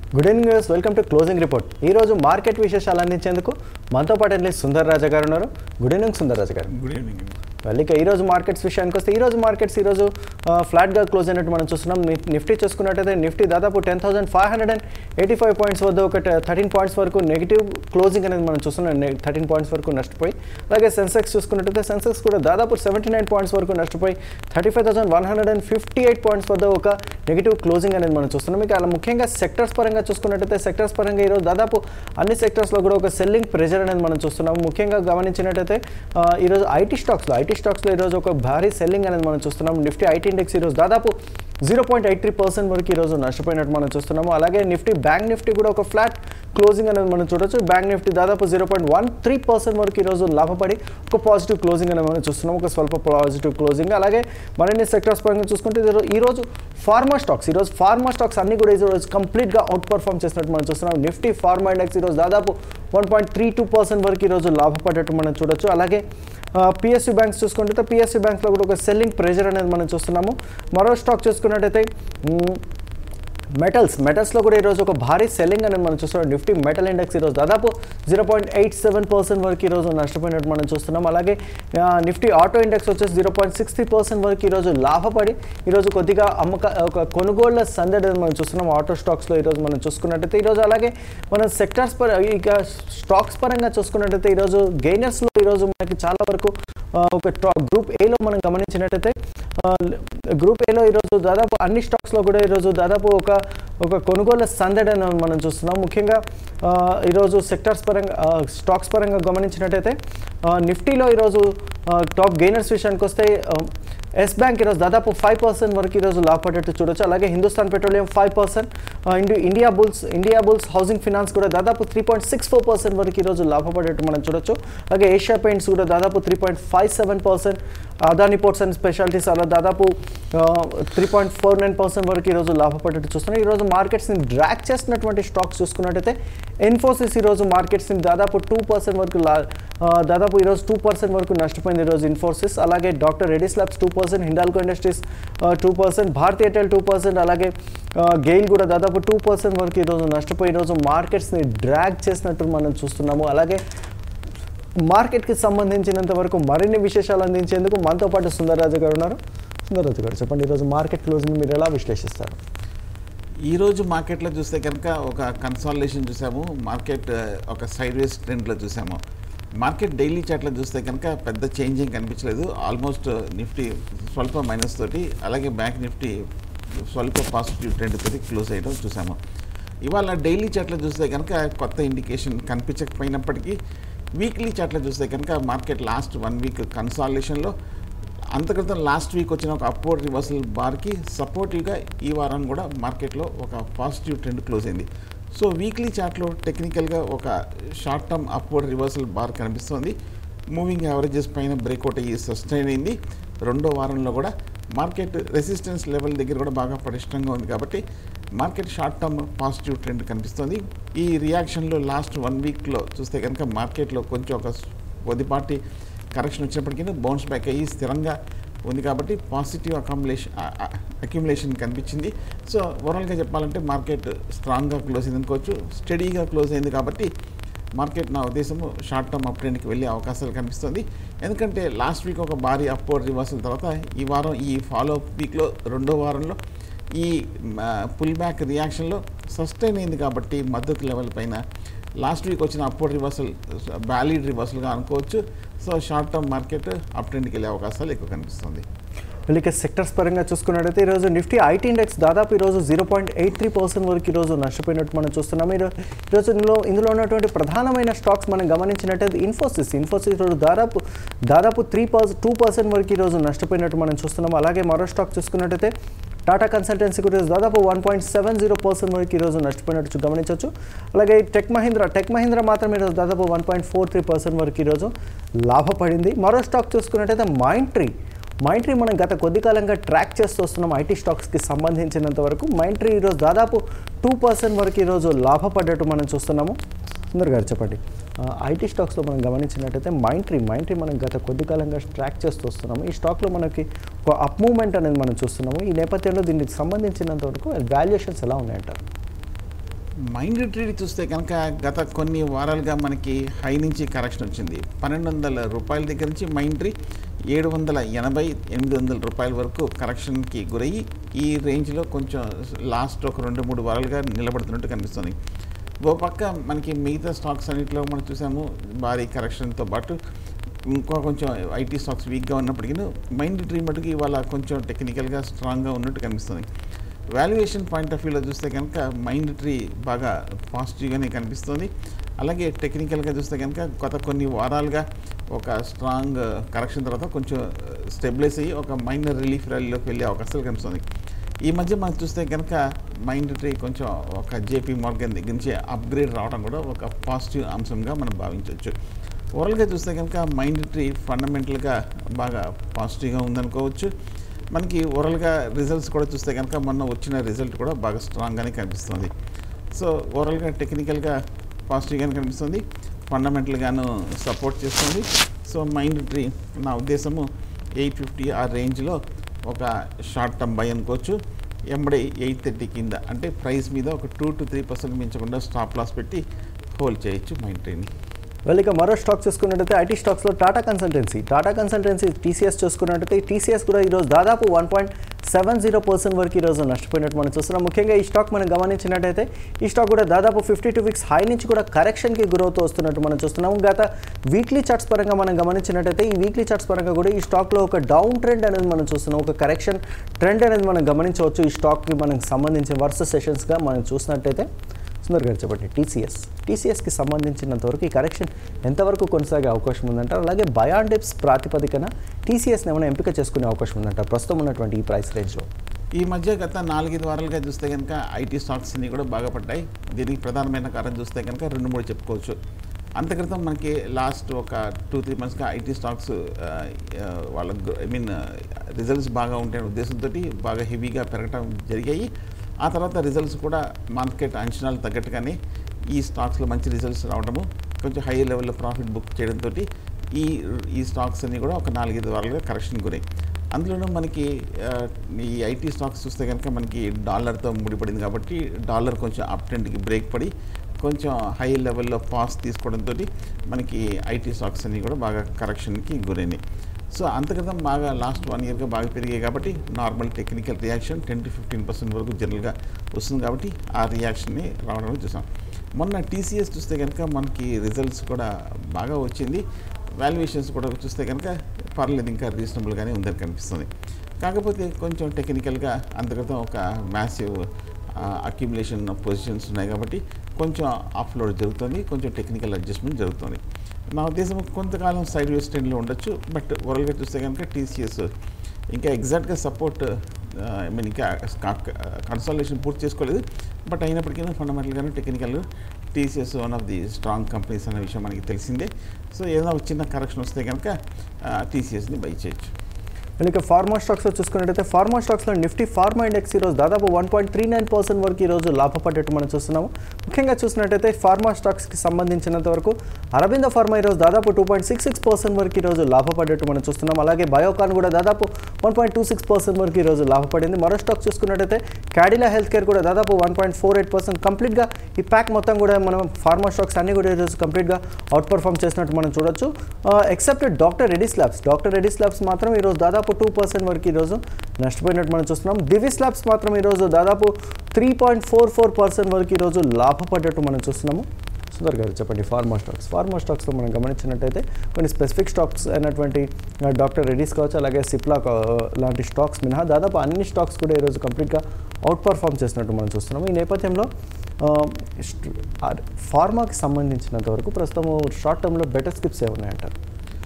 good evening news welcome to closing report ఈ రోజు market విశేషాలు అందించేందుకు మనతో పాటు అనలిస్ట్ సుందర్ రాజా గారు ఉన్నారు గుడ్ ఈవినింగ్ సుందర్ రాజా గారు గుడ్ ఈవినింగ్ well, ఇక ఈ రోజు మార్కెట్స్ విషయానికి వస్తే ఈ రోజు మార్కెట్స్ ఈ రోజు ఆ, ఫ్లాట్గా క్లోజ్ అయినట్టు మనం చూస్తున్నాం నిఫ్- నిఫ్టీ చూసుకున్నట్టయితే నిఫ్టీ దాదాపు ten thousand five hundred and eighty five points వద్ద ఒక థర్టీన్ పాయింట్స్ వరకు నెగిటివ్ క్లోజింగ్ అనేది మనం చూస్తున్నాం థర్టీన్ పాయింట్స్ వరకు నష్టపోయి అలాగే సెన్సెక్స్ చూసుకున్నట్టయితే సెన్సెక్స్ కూడా దాదాపు సెవెంటీ నైన్ పాయింట్స్ వరకు నష్టపోయి thirty five thousand one hundred and fifty eight points వద్ద ఒక నెగిటివ్ క్లోజింగ్ అనేది మనం చూస్తున్నాం ఇక అలా ముఖ్యంగా సెక్టర్స్ పరంగా చూసుకున్నట్టయితే సెక్టర్స్ పరంగా ఈరోజు దాదాపు అన్ని సెక్టర్స్లో కూడా ఒక సెల్లింగ్ ప్రెజర్ అనేది మనం చూస్తున్నాం ముఖ్యంగా గమనించినట్టయితే ఆ, ఈరోజు ఐటీ స్టాక్స్లో ఐటీ స్టాక్స్లో ఈరోజు ఒక భారీ సెల్లింగ్ అనేది మనం చూస్తున్నాం నిఫ్టీ ఐటీ ఇండెక్స్ ఈరోజు దాదాపు zero point eight three percent వరకు ఈరోజు నష్టపోయినట్టు మనం చూస్తున్నాము అలాగే నిఫ్టీ బ్యాంక్ నిఫ్టీ కూడా ఒక ఫ్లాట్ క్లోజింగ్ అనేది మనం చూడొచ్చు బ్యాంక్ నిఫ్టీ దాదాపు zero point one three percent వరకు ఈరోజు లాభపడి ఒక పాజిటివ్ క్లోజింగ్ అనేది మనం చూస్తున్నాం ఒక స్వల్ప పాజిటివ్ క్లోజింగ్ అలాగే మరిన్ని సెక్టర్స్ పరంగా చూసుకుంటే ఈరో- ఈరోజు ఫార్మా స్టాక్స్ ఈరోజు ఫార్మా స్టాక్స్ అన్ని కూడా ఈరోజు కంప్లీట్గా అవుట్ పర్ఫామ్ చేసినట్టు మనం చూస్తున్నాం నిఫ్టీ ఫార్మా ఇండెక్స్ ఈరోజు దాదాపు one point three two percent వరకు ఈరోజు లాభపడ్డట్టు మనం చూడొచ్చు అలాగే పిఎస్యూ బ్యాంక్స్ చూసుకుంటే పిఎస్యూ బ్యాంక్స్లో కూడా ఒక సెల్లింగ్ ప్రెజర్ అనేది మనం చూస్తున్నాము మరో స్టాక్ చూసుకున్నట్టయితే మ్, మెటల్స్ మెటల్స్లో కూడా ఈరోజు ఒక భారీ సెల్లింగ్ అనేది మనం చూస్తున్నాం నిఫ్టీ మెటల్ ఇండెక్స్ ఈరోజు దాదాపు zero point eight seven percent వరకు ఈరోజు నష్టపోయినట్టు మనం చూస్తున్నాం అలాగే ఆ, నిఫ్టీ ఆటో ఇండెక్స్ వచ్చేసి zero point six three percent వరకు ఈరోజు లాభపడి ఈరోజు కొద్దిగా అమ్మక ఒక కొనుగోళ్ల సందడి అనేది మనం చూస్తున్నాం ఆటో స్టాక్స్లో ఈరోజు మనం చూసుకున్నట్టయితే ఈరోజు అలాగే మనం సెక్టర్స్ పర ఇక స్టాక్స్ పరంగా చూసుకున్నట్టయితే ఈరోజు గెయినర్స్లో ఈరోజు మనకి చాలా వరకు ఆ, ఒక టా- గ్రూప్ ఏలో మనం గమనించినట్టయితే ఆ, గ్రూప్ ఏలో ఈరోజు దాదాపు అన్ని స్టాక్స్లో కూడా ఈరోజు దాదాపు ఒక ఒక కొనుగోలు సందడి అని మనం చూస్తున్నాం ముఖ్యంగా ఆ, ఈరోజు సెక్టర్స్ పరంగా ఆ, స్టాక్స్ పరంగా గమనించినట్టయితే ఆ, నిఫ్టీలో ఈరోజు ఆ, టాప్ గెయినర్స్ విషయానికి వస్తే ఆ, ఎస్ బ్యాంక్ ఈరోజు దాదాపు ఫైవ్ పర్సెంట్ వరకు ఈరోజు లాభపడేట్టు చూడొచ్చు అలాగే Hindustan petroleum five percent Indiabulls Indiabulls housing finance కూడా దాదాపు three point six four percent వరకు ఈరోజు లాభపడేట్టు మనం చూడొచ్చు అలాగే ఏషియా పెయింట్స్ కూడా దాదాపు three point five seven percent Adani ports and specialities అలా దాదాపు three point four nine percent వరకు ఈరోజు లాభపడేట్టు చూస్తున్నాం ఈరోజు మార్కెట్స్ని డ్రాక్ చేసినటువంటి స్టాక్స్ చూసుకున్నట్టయితే ఇన్ఫోసిస్ ఈరోజు మార్కెట్స్ని దాదాపు టూ పర్సెంట్ వరకు లా ఆ, దాదాపు ఈరోజు టూ పర్సెంట్ వరకు నష్టపోయింది ఈరోజు ఇన్ఫోసిస్ అలాగే doctor Reddy's labs two percent Hindalco industries two percent Bharti Airtel two percent అలాగే ఆ, గెయిల్ కూడా దాదాపు టూ పర్సెంట్ వరకు ఈరోజు నష్టపోయి ఈరోజు మార్కెట్స్ని డ్రాగ్ చేసినట్టు మనం చూస్తున్నాము అలాగే మార్కెట్కి సంబంధించినంత వరకు మరిన్ని విశేషాలు అందించేందుకు మనతో పాటు సుందరరాజు గారు ఉన్నారు సుందరరాజు గారు చెప్పండి ఈరోజు మార్కెట్ క్లోజింగ్ మీరు ఎలా విశ్లేషిస్తారు ఈరోజు మార్కెట్లో చూస్తే కనుక ఒక కన్సాలిడేషన్ చూసాము మార్కెట్ ఆ, ఒక సైడ్ వేస్ ట్రెండ్లో చూసాము మార్కెట్ డైలీ చాట్లో చూస్తే కనుక పెద్ద చేంజింగ్ కనిపించలేదు ఆల్మోస్ట్ నిఫ్టీ స్వల్ప మైనస్ తోటి అలాగే బ్యాంక్ నిఫ్టీ స్వల్ప పాజిటివ్ ట్రెండ్ తోటి క్లోజ్ అయ్యడం చూసాము ఇవాళ డైలీ చాట్లో చూస్తే కనుక కొత్త ఇండికేషన్ కనిపించకపోయినప్పటికీ వీక్లీ చాట్లో చూస్తే కనుక మార్కెట్ లాస్ట్ వన్ వీక్ కన్సాలిడేషన్లో అంతక్రితం లాస్ట్ వీక్ వచ్చిన ఒక అప్వర్డ్ రివర్సల్ బార్కి సపోర్టివ్గా ఈ వారం కూడా మార్కెట్లో ఒక పాజిటివ్ ట్రెండ్ క్లోజ్ అయింది సో వీక్లీ చార్ట్లో టెక్నికల్గా ఒక short term upward reversal bar కనిపిస్తుంది మూవింగ్ యావరేజెస్ పైన బ్రేక్అవుట్ అయ్యి సస్టైన్ అయింది రెండో వారంలో కూడా మార్కెట్ రెసిస్టెన్స్ లెవెల్ దగ్గర కూడా బాగా పటిష్టంగా ఉంది కాబట్టి market short term positive trend కనిపిస్తుంది ఈ రియాక్షన్లో లాస్ట్ వన్ వీక్లో చూస్తే కనుక మార్కెట్లో కొంచెం ఒక కొద్దిపాటి కరెక్షన్ వచ్చినప్పటికీ బౌన్స్ బ్యాక్ అయ్యి స్థిరంగా ఉంది కాబట్టి పాజిటివ్ అకామిలేషన్ అక్యుములేషన్ కనిపించింది సో ఓవరాల్గా చెప్పాలంటే మార్కెట్ స్ట్రాంగ్గా క్లోజ్ అయింది అనుకోవచ్చు స్టడీగా క్లోజ్ అయింది కాబట్టి మార్కెట్ నా ఉద్దేశము షార్ట్ టర్మ్ అప్ ట్రెండ్కి వెళ్ళే అవకాశాలు కనిపిస్తుంది ఎందుకంటే లాస్ట్ వీక్ ఒక భారీ అప్వర్డ్ రివర్సల్ తర్వాత ఈ వారం ఈ ఫాలో అప్ వీక్లో రెండో వారంలో ఈ పుల్ బ్యాక్ రియాక్షన్లో సస్టైన్ అయింది కాబట్టి మద్దతు లెవెల్ పైన లాస్ట్ వీక్ వచ్చిన అప్వర్డ్ రివర్సల్ వ్యాలిడ్ రివర్సల్గా అనుకోవచ్చు so short term market up ట్రెండ్కి వెళ్ళే అవకాశాలు ఎక్కువ కనిపిస్తుంది వీళ్ళకి సెక్టర్స్ పరంగా చూసుకున్నట్టయితే ఈరోజు నిఫ్టీ ఐటీ ఇండెక్స్ దాదాపు ఈరోజు zero point eight three percent వరకు ఈరోజు నష్టపోయినట్టు మనం చూస్తున్నాం ఈరో- ఈరోజు ఇందులో ఇందులో ఉన్నటువంటి ప్రధానమైన స్టాక్స్ మనం గమనించినట్టయితే ఇన్ఫోసిస్ ఇన్ఫోసిస్ ఈరోజు దాదాపు దాదాపు త్రీ పర్సెంట్ టూ పర్సెంట్ వరకు ఈరోజు నష్టపోయినట్టు మనం చూస్తున్నాం అలాగే మరో స్టాక్ చూసుకున్నట్టయితే టాటా కన్సల్టెన్సీ కూడా ఈరోజు దాదాపు one point seven zero percent వరకు ఈరోజు నష్టపోయినట్టు చూ- గమనించవచ్చు అలాగే టెక్ మహీంద్రా టెక్ మహీంద్రా మాత్రం ఈరోజు దాదాపు one point four three percent వరకు ఈరోజు లాభపడింది మరో స్టాక్ చూసుకున్నట్టయితే మైండ్ ట్రీ మైండ్ ట్రీ మనం గత కొద్ది కాలంగా ట్రాక్ చేస్తూ వస్తున్నాం ఐటీ స్టాక్స్కి సంబంధించినంత వరకు మైండ్ ట్రీ ఈరోజు దాదాపు టూ పర్సెంట్ వరకు ఈరోజు లాభపడ్డట్టు మనం చూస్తున్నాము సుందర్ గారు చెప్పండి ఐటీ స్టాక్స్లో మనం గమనించినట్టయితే మైండ్ ట్రీ మైండ్ ట్రీ మనం గత కొద్ది కాలంగా ట్రాక్ చేస్తూ వస్తున్నాము ఈ స్టాక్లో మనకి ఒక అప్ మూవ్మెంట్ అనేది మనం చూస్తున్నాము ఈ నేపథ్యంలో దీనికి సంబంధించినంత వరకు వాల్యుయేషన్స్ ఎలా ఉన్నాయంటారు మైండ్ ట్రీడ్ చూస్తే కనుక గత కొన్ని వారాలుగా మనకి హై నుంచి కరెక్షన్ వచ్చింది పన్నెండు వందల రూపాయల దగ్గర నుంచి మైండ్ ట్రీ ఏడు వందల ఎనభై ఎనిమిది వందల రూపాయల వరకు కరెక్షన్కి గురయ్యి ఈ రేంజ్లో కొంచెం లాస్ట్ ఒక రెండు మూడు వారాలుగా నిలబడుతున్నట్టు కనిపిస్తుంది ఓ పక్క మనకి మిగతా స్టాక్స్ అన్నింటిలో మనం చూసాము భారీ కరెక్షన్తో పాటు ఇంకా కొంచెం ఐటీ స్టాక్స్ వీక్గా ఉన్నప్పటికీ మైండ్ ట్రీ మటుకు ఇవాళ కొంచెం టెక్నికల్గా స్ట్రాంగ్గా ఉన్నట్టు కనిపిస్తుంది వాల్యుయేషన్ పాయింట్ ఆఫ్ వ్యూలో చూస్తే కనుక మైండ్ ట్రీ బాగా పాజిటివ్గానే కనిపిస్తుంది అలాగే టెక్నికల్గా చూస్తే కనుక గత కొన్ని వారాలుగా ఒక స్ట్రాంగ్ కరెక్షన్ తర్వాత కొంచెం స్టెబిలైజ్ అయ్యి ఒక మైనర్ రిలీఫ్ ర్యాలీలోకి వెళ్ళే అవకాశాలు కనిపిస్తుంది ఈ మధ్య మనం చూస్తే కనుక మైండ్ ట్రీ కొంచెం ఒక జేపీ మార్గన్ దగ్గర నుంచి అప్గ్రేడ్ రావడం కూడా ఒక పాజిటివ్ అంశంగా మనం భావించవచ్చు ఓవరాల్గా చూస్తే కనుక మైండ్ ట్రీ ఫండమెంటల్గా బాగా పాజిటివ్గా ఉందనుకోవచ్చు మనకి ఓవరాల్గా రిజల్ట్స్ కూడా చూస్తే కనుక మొన్న వచ్చిన రిజల్ట్ కూడా బాగా స్ట్రాంగ్గానే కనిపిస్తుంది సో ఓవరాల్గా టెక్నికల్గా పాజిటివ్గానే కనిపిస్తుంది ఫండమెంటల్గాను సపోర్ట్ చేస్తుంది సో మైండ్ ట్రీ నా ఉద్దేశము ఎయిట్ ఫిఫ్టీ ఆ రేంజ్లో ఒక షార్ట్ టర్మ్ బై అనుకోవచ్చు ఎంబడి ఎయిట్ థర్టీ కింద అంటే ప్రైస్ మీద ఒక టూ టు త్రీ పర్సెంట్ మించకుండా స్టాప్ లాస్ పెట్టి హోల్డ్ చేయొచ్చు మైండ్ ట్రీని వెళ్ళి ఇక మరో స్టాక్ చూసుకున్నట్టయితే ఐటీ స్టాక్స్లో Tata consultancy Tata consultancy TCS చూసుకున్నట్టయితే టీసీఎస్ కూడా ఈరోజు దాదాపు one point seven zero percent వరకు ఈరోజు నష్టపోయినట్టు మనం చూస్తున్నాం ముఖ్యంగా ఈ స్టాక్ మనం గమనించినట్టయితే ఈ స్టాక్ కూడా దాదాపు ఫిఫ్టీ టూ వీక్స్ హై నుంచి కూడా కరెక్షన్కి గురవుతూ వస్తున్నట్టు మనం చూస్తున్నాము గత వీక్లీ చార్ట్స్ పరంగా మనం గమనించినట్టయితే ఈ వీక్లీ చార్ట్స్ పరంగా కూడా ఈ స్టాక్లో ఒక డౌన్ ట్రెండ్ అనేది మనం చూస్తున్నాం ఒక కరెక్షన్ ట్రెండ్ అనేది మనం గమనించవచ్చు ఈ స్టాక్కి మనకు సంబంధించిన వరుస సెషన్స్గా మనం చూసినట్టయితే సుందర్ గారు చెప్పండి టీసీఎస్ టీసీఎస్కి సంబంధించినంతవరకు ఈ కరెక్షన్ ఎంతవరకు కొనసాగే అవకాశం ఉందంటారు అలాగే బయాన్ ప్రాతిపదికన టీసీఎస్ని ఏమైనా ఎంపిక చేసుకునే అవకాశం ఉందంటారు ప్రస్తుతం ఉన్నటువంటి ఈ ప్రైస్ రేంజ్లో ఈ మధ్య గత నాలుగైదు వారాలుగా చూస్తే కనుక ఐటీ స్టాక్స్ అన్ని కూడా బాగా పడ్డాయి దీనికి ప్రధానమైన కారణం చూస్తే కనుక రెండు మూడు చెప్పుకోవచ్చు అంతక్రితం మనకి లాస్ట్ ఒక టూ త్రీ మంత్స్గా ఐటీ స్టాక్స్ వాళ్ళ ఐ మీన్ రిజల్ట్స్ బాగా ఉంటే ఉద్దేశంతో బాగా హెవీగా పెరగటం జరిగాయి ఆ తర్వాత రిజల్ట్స్ కూడా మార్కెట్ అంచనాలు తగ్గట్టుగానే ఈ స్టాక్స్లో మంచి రిజల్ట్స్ రావడము కొంచెం హై లెవెల్లో ప్రాఫిట్ బుక్ చేయడంతో ఈ ఈ స్టాక్స్ అన్ని కూడా ఒక నాలుగైదు వారాలుగా కరెక్షన్ గురై అందులోనూ మనకి ఆ, ఈ ఐటీ స్టాక్స్ చూస్తే కనుక మనకి డాలర్తో ముడిపడింది కాబట్టి డాలర్ కొంచెం అప్ ట్రెండ్కి బ్రేక్ పడి కొంచెం హై లెవెల్లో పాస్ తీసుకోవడంతో మనకి ఐటీ స్టాక్స్ అన్నీ కూడా బాగా కరెక్షన్కి గురైనాయి సో అంతక్రితం బాగా లాస్ట్ వన్ ఇయర్గా బాగా పెరిగాయి కాబట్టి normal technical reaction ten to fifteen percent వరకు జనరల్గా వస్తుంది కాబట్టి ఆ రియాక్షన్ని రావడం చూసాం మొన్న టీసీఎస్ చూస్తే కనుక మనకి రిజల్ట్స్ కూడా బాగా వచ్చింది వాల్యుయేషన్స్ కూడా చూస్తే కనుక పర్లేదు ఇంకా రీజనబుల్గానే ఉందని కనిపిస్తుంది కాకపోతే కొంచెం టెక్నికల్గా అంతక్రితం ఒక మ్యాసివ్ అక్యుములేషన్ పొజిషన్స్ ఉన్నాయి కాబట్టి కొంచెం ఆఫ్లోడ్ జరుగుతుంది కొంచెం టెక్నికల్ అడ్జస్ట్మెంట్ జరుగుతుంది నా ఉద్దేశం కొంతకాలం సైడ్ వేస్ ట్రెండ్లో ఉండొచ్చు బట్ ఓవరాల్గా చూస్తే కనుక టీసీఎస్ ఇంకా ఎగ్జాక్ట్గా సపోర్ట్ ఐ మీన్ ఇంకా కన్సల్టేషన్ పూర్తి చేసుకోలేదు బట్ అయినప్పటికీ ఫండమెంటల్గాను technical TCS one of the strong companies అనే విషయం మనకి తెలిసిందే సో ఏదైనా ఒక చిన్న కరెక్షన్ వస్తే కనుక టీసీఎస్ని బై చేయొచ్చు ఇక ఫార్మా స్టాక్స్లో చూసుకున్నట్టయితే ఫార్మా స్టాక్స్లో నిఫ్టీ ఫార్మా ఇండెక్స్ ఈరోజు దాదాపు one point three nine percent వరకు ఈరోజు లాభపడ్డట్టు మనం చూస్తున్నాము ముఖ్యంగా చూసినట్టయితే ఫార్మా స్టాక్స్కి సంబంధించినంత వరకు అరవింద ఫార్మా ఈరోజు దాదాపు two point six six percent వరకు ఈరోజు లాభపడ్డట్టు మనం చూస్తున్నాం అలాగే బయోకాన్ కూడా దాదాపు one point two six percent వరకు ఈరోజు లాభపడింది మరో స్టాక్ చూసుకున్నట్టయితే క్యాడిలా హెల్త్ కేర్ కూడా దాదాపు one point four eight percent కంప్లీట్గా ఈ ప్యాక్ మొత్తం కూడా మనం ఫార్మా స్టాక్స్ అన్ని కూడా ఈరోజు కంప్లీట్గా అవుట్ పర్ఫామ్ చేసినట్టు మనం చూడొచ్చు except doctor Reddy's labs doctor Reddy's labs మాత్రం ఈరోజు దాదాపు టూ పర్సెంట్ వరకు ఈరోజు నష్టపోయినట్టు మనం చూస్తున్నాం దివిస్ ల్యాబ్స్ మాత్రం ఈరోజు దాదాపు three point four four percent వరకు ఈరోజు లాభపడ్డట్టు మనం చూస్తున్నాము సుందర్ గారు చెప్పండి ఫార్మా స్టాక్స్ ఫార్మా స్టాక్స్లో మనం గమనించినట్టయితే కొన్ని స్పెసిఫిక్ స్టాక్స్ అయినటువంటి ఆ, డాక్టర్ రెడీస్ కావచ్చు అలాగే సిప్లా కా- లాంటి స్టాక్స్ మినహా దాదాపు అన్ని స్టాక్స్ కూడా ఈరోజు కంప్లీట్గా అవుట్ పర్ఫామ్ చేసినట్టు మనం చూస్తున్నాం ఈ నేపథ్యంలో ఆ, స్ట్- ఆ, ఫార్మాకి సంబంధించినంత వరకు ప్రస్తుతం షార్ట్ టర్మ్లో బెటర్ స్కిప్స్ ఏమున్నాయంటారు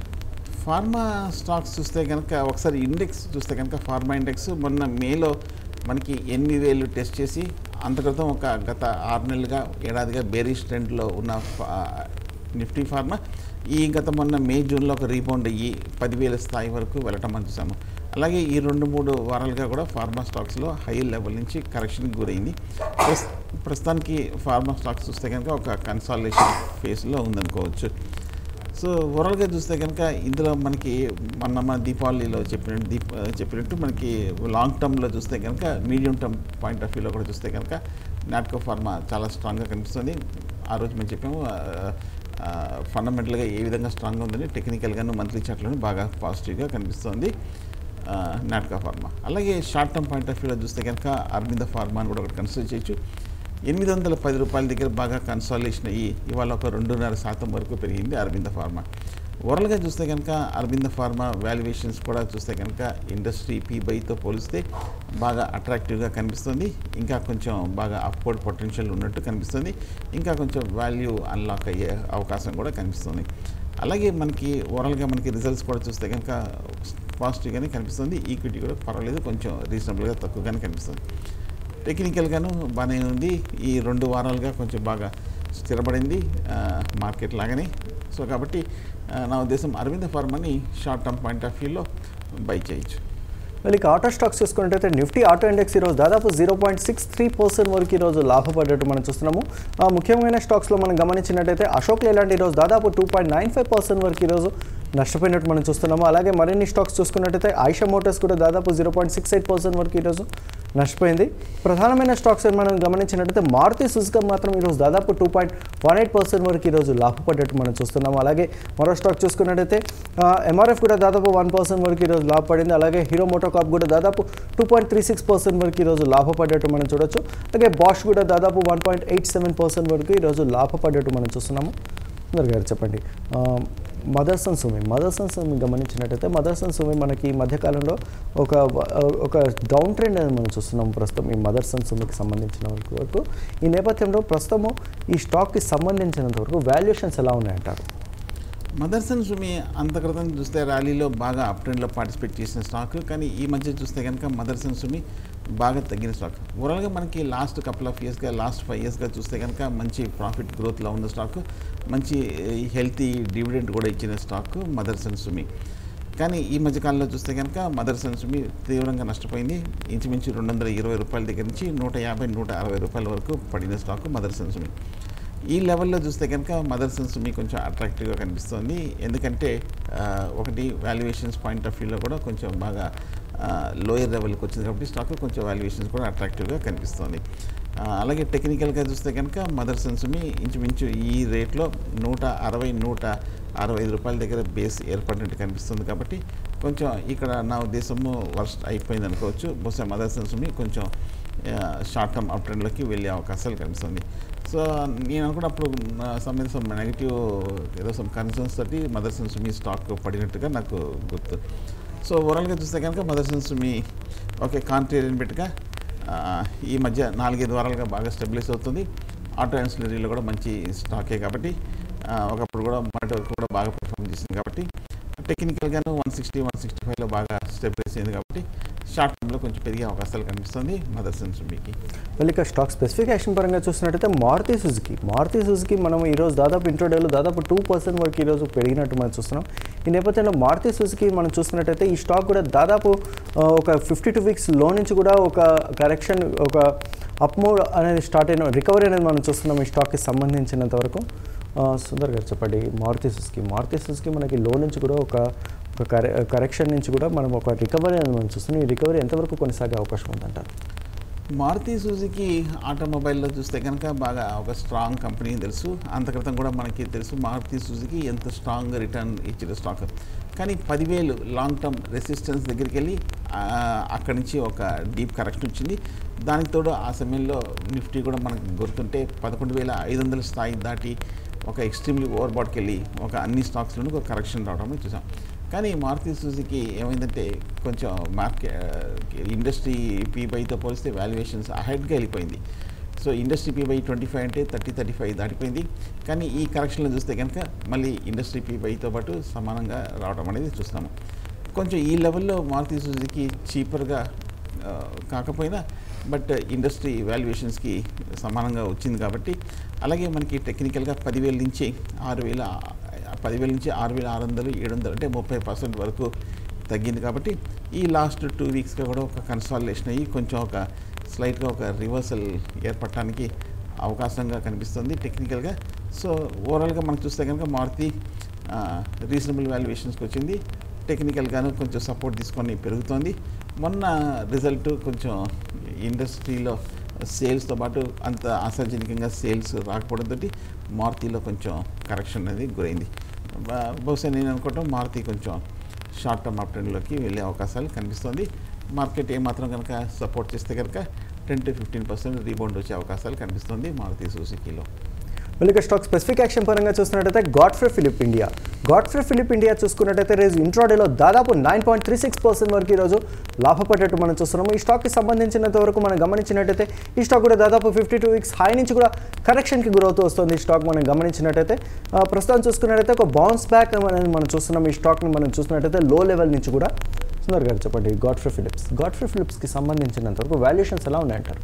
ఫార్మా స్టాక్స్ చూస్తే కనుక ఒకసారి ఇండెక్స్ చూస్తే కనుక ఫార్మా ఇండెక్స్ మొన్న మేలో మనకి ఎనిమిది వేలు టెస్ట్ చేసి అంతక్రితం ఒక గత ఆరు నెలలుగా ఏడాదిగా బేరిష్ ట్రెండ్లో ఉన్న ఫా- నిఫ్టీ ఫార్మా ఈ గత మొన్న మే జూన్లో ఒక రీబౌండ్ అయ్యి పదివేల స్థాయి వరకు వెళ్ళటం మనం చూసాము అలాగే ఈ రెండు మూడు వారాలుగా కూడా ఫార్మా స్టాక్స్లో హై లెవెల్ నుంచి కరెక్షన్కి గురైంది ప్రస్- ప్రస్తుతానికి ఫార్మా స్టాక్స్ చూస్తే కనుక ఒక కన్సాలేషన్ ఫేస్లో ఉందనుకోవచ్చు సో ఓవరాల్గా చూస్తే కనుక ఇందులో మనకి మొన్న మన దీపావళిలో చెప్పినట్టు దీప్ చెప్పినట్టు మనకి లాంగ్ టర్మ్లో చూస్తే కనుక మీడియం టర్మ్ పాయింట్ ఆఫ్ వ్యూలో కూడా చూస్తే కనుక నాట్కో ఫార్మా చాలా స్ట్రాంగ్గా కనిపిస్తుంది ఆ రోజు మేము చెప్పాము ఫండమెంటల్గా ఏ విధంగా స్ట్రాంగ్గా ఉందని టెక్నికల్గాను మంత్లీ చార్ట్లోనూ బాగా పాజిటివ్గా కనిపిస్తుంది నాటకా ఫార్మా అలాగే షార్ట్ టర్మ్ పాయింట్ ఆఫ్ వ్యూలో చూస్తే కనుక అరవింద ఫార్మా అని కూడా ఒకటి కన్సిడర్ చేయొచ్చు ఎనిమిది వందల పది రూపాయల దగ్గర బాగా కన్సాలేషన్ అయ్యి ఇవాళ ఒక రెండున్నర శాతం వరకు పెరిగింది అరవింద ఫార్మా ఓవరాల్గా చూస్తే కనుక అరవింద ఫార్మా వాల్యుయేషన్స్ కూడా చూస్తే కనుక ఇండస్ట్రీ పీబైతో పోలిస్తే బాగా అట్రాక్టివ్గా కనిపిస్తుంది ఇంకా కొంచెం బాగా అప్వర్డ్ పొటెన్షియల్ ఉన్నట్టు కనిపిస్తుంది ఇంకా కొంచెం వాల్యూ అన్లాక్ అయ్యే అవకాశం కూడా కనిపిస్తుంది అలాగే మనకి ఓవరాల్గా మనకి రిజల్ట్స్ కూడా చూస్తే కనుక పాజిటివ్గానే కనిపిస్తుంది ఈక్విటీ కూడా పర్వాలేదు కొంచెం రీజనబుల్గా తక్కువగానే కనిపిస్తుంది టెక్నికల్గాను బాగానే ఉంది ఈ రెండు వారాలుగా కొంచెం బాగా స్థిరపడింది ఆ, మార్కెట్ లాగానే సో కాబట్టి ఆ, నా ఉద్దేశం అరవింద ఫార్మాని షార్ట్ టర్మ్ పాయింట్ ఆఫ్ వ్యూలో బై చేయొచ్చు మళ్ళీ ఇక ఆటో స్టాక్స్ చూసుకున్నట్టయితే నిఫ్టీ ఆటో ఇండెక్స్ ఈరోజు దాదాపు zero point six three percent వరకు ఈరోజు లాభపడ్డట్టు మనం చూస్తున్నాము ఆ, ముఖ్యమైన స్టాక్స్లో మనం గమనించినట్టయితే అశోక్ లేలాంటి ఈరోజు దాదాపు two point nine five percent వరకు ఈరోజు నష్టపోయినట్టు మనం చూస్తున్నాము అలాగే మరిన్ని స్టాక్స్ చూసుకున్నట్టయితే ఐషా మోటార్స్ కూడా దాదాపు zero point six eight percent వరకు ఈరోజు నష్టపోయింది ప్రధానమైన స్టాక్స్ మనం గమనించినట్టయితే మారుతి సుజుకా మాత్రం ఈరోజు దాదాపు two point one eight percent వరకు ఈరోజు లాభపడ్డట్టు మనం చూస్తున్నాము అలాగే మరో స్టాక్ చూసుకున్నట్టయితే ఎంఆర్ఎఫ్ కూడా దాదాపు వన్ పర్సెంట్ వరకు ఈరోజు లాభపడింది అలాగే హీరో మోటోకాప్ కూడా దాదాపు two point three six percent వరకు ఈరోజు లాభపడ్డట్టు మనం చూడొచ్చు అలాగే బాష్ కూడా దాదాపు one point eight seven percent వరకు ఈరోజు లాభపడ్డట్టు మనం చూస్తున్నాము సుందర్ గారు చెప్పండి ఆ, Motherson Sumi Motherson Sumi గమనించినట్టయితే మదర్స్ అండ్ సుమి మనకి ఈ మధ్యకాలంలో ఒక ఒక డౌన్ ట్రెండ్ అనేది మనం చూస్తున్నాం ప్రస్తుతం ఈ మదర్స్ అండ్ సుమికి సంబంధించిన వరకు ఈ నేపథ్యంలో ప్రస్తుతము ఈ స్టాక్కి సంబంధించినంత వరకు వాల్యుయేషన్స్ ఎలా ఉన్నాయంటారు మదర్సన్ సుమి అంత క్రితం చూస్తే ర్యాలీలో బాగా అప్ ట్రెండ్లో పార్టిసిపేట్ చేసిన స్టాక్ కానీ ఈ మధ్య చూస్తే కనుక మదర్సన్ సుమి బాగా తగ్గిన స్టాక్ ఓవరాల్గా మనకి లాస్ట్ కపుల్ ఆఫ్ ఇయర్స్గా లాస్ట్ ఫైవ్ ఇయర్స్గా చూస్తే కనుక మంచి ప్రాఫిట్ గ్రోత్లో ఉన్న స్టాక్ మంచి హెల్తీ డివిడెంట్ కూడా ఇచ్చిన స్టాక్ మదర్సన్ సుమి కానీ ఈ మధ్యకాలంలో చూస్తే కనుక మదర్సన్ సుమి తీవ్రంగా నష్టపోయింది ఇంచుమించు రెండు వందల ఇరవై రూపాయల దగ్గర నుంచి నూట యాభై నూట అరవై రూపాయల వరకు పడిన స్టాక్ మదర్సన్ సుమి ఈ లెవెల్లో చూస్తే కనుక మదర్ సెన్స్ మీకు కొంచెం అట్రాక్టివ్గా కనిపిస్తుంది ఎందుకంటే ఆ, ఒకటి వాల్యుయేషన్స్ పాయింట్ ఆఫ్ వ్యూలో కూడా కొంచెం బాగా లోయర్ లెవెల్కి వచ్చింది కాబట్టి స్టాక్ కొంచెం వాల్యుయేషన్స్ కూడా అట్రాక్టివ్గా కనిపిస్తుంది ఆ, అలాగే టెక్నికల్గా చూస్తే కనుక మదర్ సెన్స్మి ఇంచుమించు ఈ రేట్లో నూట అరవై నూట అరవై ఐదు రూపాయల దగ్గర బేస్ ఏర్పడినట్టు కనిపిస్తుంది కాబట్టి కొంచెం ఇక్కడ నా ఉద్దేశము వర్స్ట్ అయిపోయింది అనుకోవచ్చు బహుశా మదర్ సెన్స్మి కొంచెం షార్ట్ టర్మ్ అప్ ట్రెండ్లోకి వెళ్ళే అవకాశాలు కనిపిస్తుంది సో నేను అనుకున్నప్పుడు సమ్ సమ్ నెగిటివ్ ఏదో సమ్ కన్సర్న్స్ తోటి మదర్ సెన్స్ మీ స్టాక్ పడినట్టుగా నాకు గుర్తు సో ఓవరాల్గా చూస్తే కనుక Motherson Sumi okay contrarian పెట్టుగా ఆ, ఈ మధ్య నాలుగైదు వారాలుగా బాగా స్టెబిలైజ్ అవుతుంది ఆటో యాన్సిలరీలో కూడా మంచి స్టాకే కాబట్టి ఆ, ఒకప్పుడు కూడా మాట కూడా బాగా పర్ఫామ్ చేసింది కాబట్టి టెక్నికల్గాను వన్ సిక్స్టీ వన్ సిక్స్టీ ఫైవ్లో బాగా స్టెబిలైజ్ అయింది కాబట్టి షార్ట్ టర్మ్లో కొంచెం పెరిగే అవకాశాలు కనిపిస్తుంది మదర్ సెన్స్ మీకు మళ్ళీ ఇక స్టాక్ స్పెసిఫికేషన్ పరంగా చూసినట్టయితే మారుతి సుజుకి మారుతి సుజుకి మనం ఈరోజు దాదాపు ఇంట్రోడేలో దాదాపు టూ పర్సెంట్ వరకు ఈరోజు పెరిగినట్టు మనం చూస్తున్నాం ఈ నేపథ్యంలో మారుతి సుజుకి మనం చూసినట్టయితే ఈ స్టాక్ కూడా దాదాపు ఆ, ఒక ఫిఫ్టీ టూ వీక్స్ లో నుంచి కూడా ఒక కరెక్షన్ ఒక అప్మూవ్ అనేది స్టార్ట్ అయిన రికవరీ అనేది మనం చూస్తున్నాం ఈ స్టాక్కి సంబంధించినంత వరకు ఆ, సుందర్ గారు చెప్పండి మారుతి సుజుకి మారుతి సుజుకి మనకి లో నుంచి కూడా ఒక ఒక కరె కరెక్షన్ నుంచి కూడా మనం ఒక రికవరీ అనేది మనం చూస్తున్నాం ఈ రికవరీ ఎంతవరకు కొనసాగే అవకాశం ఉందంటారు మారుతి సుజుకి ఆటోమొబైల్లో చూస్తే కనుక బాగా ఒక స్ట్రాంగ్ కంపెనీ తెలుసు అంత క్రితం కూడా మనకి తెలుసు మారుతి సుజుకి ఎంత స్ట్రాంగ్ రిటర్న్ ఇచ్చిన స్టాక్ కానీ పదివేలు లాంగ్ టర్మ్ రెసిస్టెన్స్ దగ్గరికి వెళ్ళి ఆ, అక్కడి నుంచి ఒక డీప్ కరెక్షన్ వచ్చింది దానికి తోడు ఆ సమయంలో నిఫ్టీ కూడా మనకు గుర్తుంటే పదకొండు వేల ఐదు వందల స్థాయి దాటి ఒక ఎక్స్ట్రీమ్లీ ఓవర్ బాట్కి వెళ్ళి ఒక అన్ని స్టాక్స్లోనూ ఒక కరెక్షన్ రావడం చూసాం కానీ మారుతి సుజుకి ఏమైందంటే కొంచెం మార్కెట్ ఇండస్ట్రీ పీబైతో పోలిస్తే వాల్యుయేషన్స్ అహెడ్గా వెళ్ళిపోయింది సో ఇండస్ట్రీ పీబై ట్వంటీ ఫైవ్ అంటే థర్టీ థర్టీ ఫైవ్ దాటిపోయింది కానీ ఈ కరెక్షన్లో చూస్తే కనుక మళ్ళీ ఇండస్ట్రీ పీబైతో పాటు సమానంగా రావడం అనేది చూస్తున్నాము కొంచెం ఈ లెవెల్లో మారుతి సుజుకి చీపర్గా ఆ, కాకపోయినా బట్ ఇండస్ట్రీ వాల్యుయేషన్స్కి సమానంగా వచ్చింది కాబట్టి అలాగే మనకి టెక్నికల్గా పదివేల నుంచి ఆరు వేల పదివేల నుంచి ఆరు వేల ఆరు వందలు ఏడు వందలు అంటే ముప్పై పర్సెంట్ వరకు తగ్గింది కాబట్టి ఈ లాస్ట్ టూ వీక్స్గా కూడా ఒక కన్సాలిడేషన్ అయ్యి కొంచెం ఒక స్లైట్గా ఒక రివర్సల్ ఏర్పడటానికి అవకాశంగా కనిపిస్తుంది టెక్నికల్గా సో ఓవరాల్గా మనం చూస్తే కనుక మారుతి రీజనబుల్ వాల్యుయేషన్స్కి వచ్చింది టెక్నికల్గాను కొంచెం సపోర్ట్ తీసుకొని పెరుగుతోంది మొన్న రిజల్ట్ కొంచెం ఇండస్ట్రీలో సేల్స్తో పాటు అంత ఆశాజనకంగా సేల్స్ రాకపోవడంతో మారుతిలో కొంచెం కరెక్షన్ అనేది గురైంది బ- బహుశా నేను అనుకోవటం మారుతి కొంచెం షార్ట్ టర్మ్ అప్ ట్రెండ్లోకి వెళ్ళే అవకాశాలు కనిపిస్తుంది మార్కెట్ ఏమాత్రం కనుక సపోర్ట్ చేస్తే కనుక ten to fifteen percent rebound వచ్చే అవకాశాలు కనిపిస్తుంది మారుతి సుజుకీలో మళ్ళీ ఇక స్టాక్ స్పెసిఫిక్ యాక్షన్ పరంగా చూసుకున్నట్టయితే Godfrey Phillips India Godfrey Phillips India చూసుకున్నట్టయితే రేజ్ ఇంట్రాడేలో దాదాపు nine point three six percent వరకు ఈరోజు లాభపడ్డట్టు మనం చూస్తున్నాము ఈ స్టాక్కి సంబంధించినంత వరకు మనం గమనించినట్టయితే ఈ స్టాక్ కూడా దాదాపు ఫిఫ్టీ టూ వీక్స్ హై నుంచి కూడా కరెక్షన్కి గురవుతూ వస్తుంది ఈ స్టాక్ మనం గమనించినట్టయితే ఆ, ప్రస్తుతం చూసుకున్నట్టయితే ఒక బౌన్స్ బ్యాక్ అనేది మనం చూస్తున్నాం ఈ స్టాక్ని మనం చూసినట్టయితే లో లెవెల్ నుంచి కూడా సుందర్ గారు చెప్పండి గాడ్ఫ్రే ఫిలిప్స్ గాడ్ఫ్రే ఫిలిప్స్కి సంబంధించినంత వరకు వాల్యుయేషన్స్ ఎలా ఉన్నాయంటారు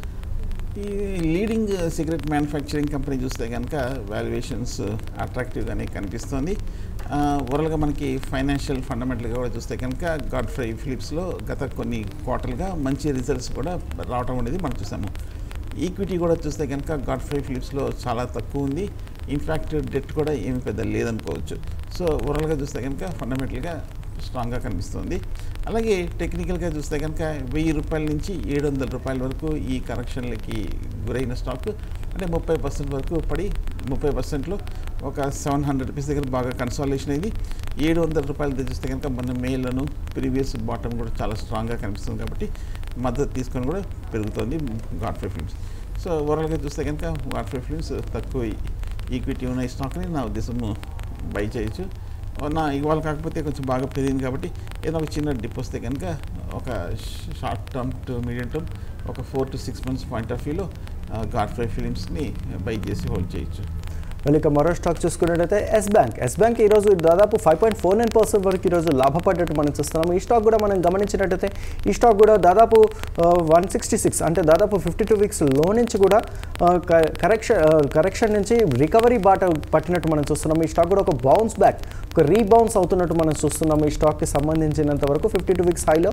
ఈ లీడింగ్ సిగరెట్ మ్యానుఫ్యాక్చరింగ్ కంపెనీ చూస్తే కనుక వాల్యుయేషన్స్ అట్రాక్టివ్గానే కనిపిస్తుంది ఓవరాల్గా మనకి ఫైనాన్షియల్ ఫండమెంటల్గా కూడా చూస్తే కనుక గాడ్ ఫ్రై ఫిలిప్స్లో గత కొన్ని క్వార్టర్గా మంచి రిజల్ట్స్ కూడా రావడం అనేది మనం చూసాము ఈక్విటీ కూడా చూస్తే కనుక గాడ్ ఫ్రై ఫిలిప్స్లో చాలా తక్కువ ఉంది ఇన్ఫ్యాక్ట్ డెట్ కూడా ఏమి పెద్ద లేదనుకోవచ్చు సో ఓవరాల్గా చూస్తే కనుక ఫండమెంటల్గా స్ట్రాంగ్గా కనిపిస్తుంది అలాగే టెక్నికల్గా చూస్తే కనుక వెయ్యి రూపాయల నుంచి ఏడు వందల రూపాయల వరకు ఈ కరెక్షన్లకి గురైన స్టాక్ అంటే ముప్పై పర్సెంట్ వరకు పడి ముప్పై పర్సెంట్లో ఒక సెవెన్ హండ్రెడ్ రూపీస్ దగ్గర బాగా కన్సాలేషన్ అయింది ఏడు వందల రూపాయల దగ్గర చూస్తే కనుక మన మేలను ప్రీవియస్ బాటమ్ కూడా చాలా స్ట్రాంగ్గా కనిపిస్తుంది కాబట్టి మద్దతు తీసుకొని కూడా పెరుగుతుంది గాడ్ఫ్రే ఫిల్మ్స్ సో ఓవరాల్గా చూస్తే కనుక గాడ్ఫ్రే ఫిల్మ్స్ తక్కువ ఈక్విటీ ఉన్న ఈ స్టాక్ని నా ఉద్దేశము బై చేయొచ్చు నా ఇవాళ కాకపోతే కొంచెం బాగా పెరిగింది కాబట్టి ఏదో ఒక చిన్న డిప్ వస్తే కనుక ఒక short term to medium term ఒక four to six months point of వ్యూలో గాడ్ ఫ్రై ఫిలిమ్స్ని బై చేసి హోల్డ్ చేయొచ్చు మళ్ళీ ఇక మరో స్టాక్ చూసుకున్నట్టయితే ఎస్ బ్యాంక్ ఎస్ బ్యాంక్ ఈరోజు దాదాపు five point four nine percent వరకు ఈరోజు లాభపడ్డట్టు మనం చూస్తున్నాము ఈ స్టాక్ కూడా మనం గమనించినట్టయితే ఈ స్టాక్ కూడా దాదాపు వన్ సిక్స్టీ సిక్స్ అంటే దాదాపు ఫిఫ్టీ టూ వీక్స్ లో నుంచి కూడా కరెక్షన్ కరెక్షన్ నుంచి రికవరీ బాట పట్టినట్టు మనం చూస్తున్నాము ఈ స్టాక్ కూడా ఒక బౌన్స్ బ్యాక్ ఒక రీబౌన్స్ అవుతున్నట్టు మనం చూస్తున్నాము ఈ స్టాక్కి సంబంధించినంత వరకు ఫిఫ్టీ టూ వీక్స్ హైలో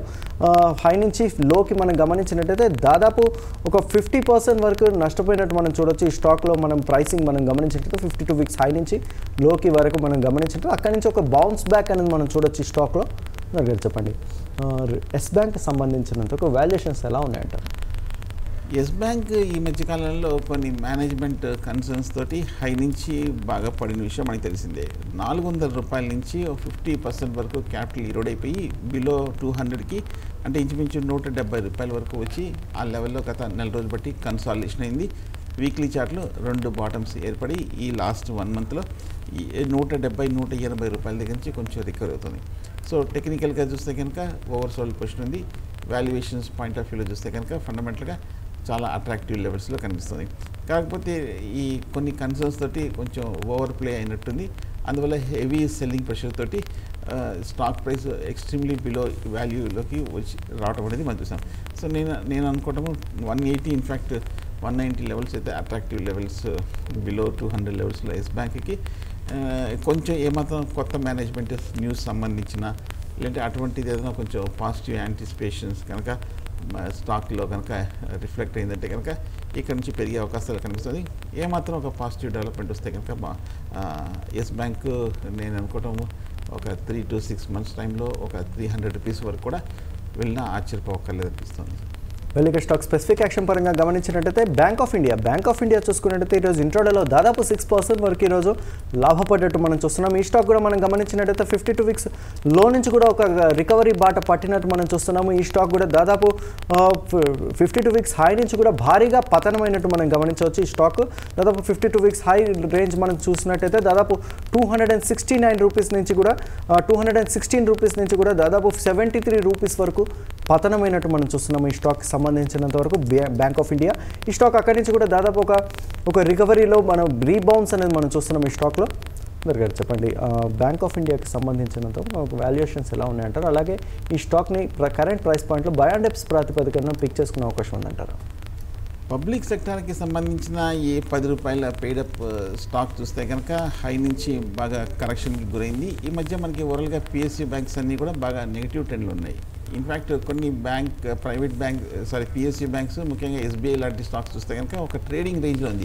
హై నుంచి లోకి మనం గమనించినట్టయితే దాదాపు ఒక ఫిఫ్టీ పర్సెంట్ వరకు నష్టపోయినట్టు మనం చూడొచ్చు ఈ స్టాక్లో మనం ప్రైసింగ్ మనం గమనించినట్టు ఫిఫ్టీ టూ వీక్స్ హై నుంచి లోకి వరకు మనం గమనించినట్టు అక్కడి నుంచి ఒక బౌన్స్ బ్యాక్ అనేది మనం చూడొచ్చు ఈ స్టాక్లో మరి గారు చెప్పండి ఎస్ బ్యాంక్ సంబంధించినంత ఒక వాల్యుయేషన్స్ ఎలా ఉన్నాయంటారు ఎస్ బ్యాంక్ ఈ మధ్యకాలంలో కొన్ని మేనేజ్మెంట్ కన్సర్న్స్ తోటి హై నుంచి బాగా పడిన విషయం మనకి తెలిసిందే నాలుగు వందల రూపాయల నుంచి ఫిఫ్టీ పర్సెంట్ వరకు క్యాపిటల్ ఈరోడ్ అయిపోయి బిలో టూ హండ్రెడ్కి అంటే ఇంచుమించు నూట డెబ్బై రూపాయల వరకు వచ్చి ఆ లెవెల్లో గత నెల రోజులు బట్టి కన్సాలిడేషన్ అయింది వీక్లీ చార్ట్లో రెండు బాటమ్స్ ఏర్పడి ఈ లాస్ట్ వన్ మంత్లో ఈ నూట డెబ్బై నూట ఎనభై రూపాయల దగ్గర నుంచి కొంచెం రికవర్ అవుతుంది సో టెక్నికల్గా చూస్తే కనుక ఓవర్ సోల్డ్ పొజిషన్ ఉంది వాల్యుయేషన్స్ పాయింట్ ఆఫ్ వ్యూలో చూస్తే కనుక ఫండమెంటల్గా చాలా అట్రాక్టివ్ లెవెల్స్లో కనిపిస్తుంది కాకపోతే ఈ కొన్ని కన్సర్న్స్ తోటి కొంచెం ఓవర్ ప్లే అయినట్టుంది అందువల్ల హెవీ సెల్లింగ్ ప్రెషర్ తోటి స్టాక్ ప్రైస్ ఎక్స్ట్రీమ్లీ బిలో వాల్యూలోకి వచ్చి రావడం అనేది మనం చూసాం సో నేను నేను అనుకోవటము one eighty in fact one ninety levels అయితే attractive levels below two hundred లెవెల్స్లో ఎస్ బ్యాంక్కి కొంచెం ఏమాత్రం కొత్త మేనేజ్మెంట్ న్యూస్ సంబంధించిన లేదంటే అటువంటిది ఏదైనా కొంచెం పాజిటివ్ యాంటిసిపేషన్స్ కనుక స్టాక్లో కనుక రిఫ్లెక్ట్ అయిందంటే కనుక ఇక్కడ నుంచి పెరిగే అవకాశాలు కనిపిస్తుంది ఏమాత్రం ఒక పాజిటివ్ డెవలప్మెంట్ వస్తే కనుక మా ఎస్ బ్యాంక్ నేను అనుకోవటము ఒక త్రీ టు సిక్స్ మంత్స్ టైంలో ఒక త్రీ హండ్రెడ్ రూపీస్ వరకు కూడా వెళ్ళినా ఆశ్చర్యపోవక్కర్లేదు అనిపిస్తుంది వెల్లిక స్టాక్ స్పెసిఫిక్ యాక్షన్ పరంగా గమనించినట్టయితే Bank of India Bank of India చూసుకున్నట్టయితే ఈరోజు ఇంట్రోడలో దాదాపు సిక్స్ పర్సెంట్ వరకు ఈరోజు లాభపడ్డట్టు మనం చూస్తున్నాం ఈ స్టాక్ కూడా మనం గమనించినట్టయితే ఫిఫ్టీ టూ వీక్స్ లో నుంచి కూడా ఒక రికవరీ బాట పట్టినట్టు మనం చూస్తున్నాము ఈ స్టాక్ కూడా దాదాపు ఫిఫ్టీ టూ వీక్స్ హై నుంచి కూడా భారీగా పతనమైనట్టు మనం గమనించవచ్చు ఈ స్టాక్ దాదాపు fifty two weeks high range మనం చూసినట్టయితే దాదాపు two hundred and sixty nine rupees నుంచి కూడా two hundred and sixteen rupees నుంచి కూడా దాదాపు సెవెంటీ త్రీ రూపీస్ వరకు పతనమైనట్టు మనం చూస్తున్నాము ఈ స్టాక్ సంబంధించినంత వరకు బ్యాంక్ ఆఫ్ ఇండియా ఈ స్టాక్ అక్కడి నుంచి కూడా దాదాపు ఒక ఒక రికవరీలో మనం రీబౌన్స్ అనేది మనం చూస్తున్నాం ఈ స్టాక్లో మీరు గారు చెప్పండి బ్యాంక్ ఆఫ్ ఇండియాకి సంబంధించినంత వరకు వాల్యుయేషన్స్ ఎలా ఉన్నాయంటారు అలాగే ఈ స్టాక్ని కరెంట్ ప్రైస్ పాయింట్లో బయాండెప్స్ ప్రాతిపదికన పిక్ చేసుకునే అవకాశం ఉందంటారు పబ్లిక్ సెక్టార్కి సంబంధించిన ఏ పది రూపాయల పేడప్ స్టాక్ చూస్తే కనుక హై నుంచి బాగా కరెక్షన్కి గురైంది ఈ మధ్య మనకి ఓవరాల్గా పిఎస్సి బ్యాంక్స్ అన్నీ కూడా బాగా నెగిటివ్ ట్రెండ్లు ఉన్నాయి ఇన్ఫ్యాక్ట్ కొన్ని bank private bank sorry PSC banks ముఖ్యంగా ఎస్బీఐ లాంటి స్టాక్స్ చూస్తే కనుక ఒక ట్రేడింగ్ రేంజ్లో ఉంది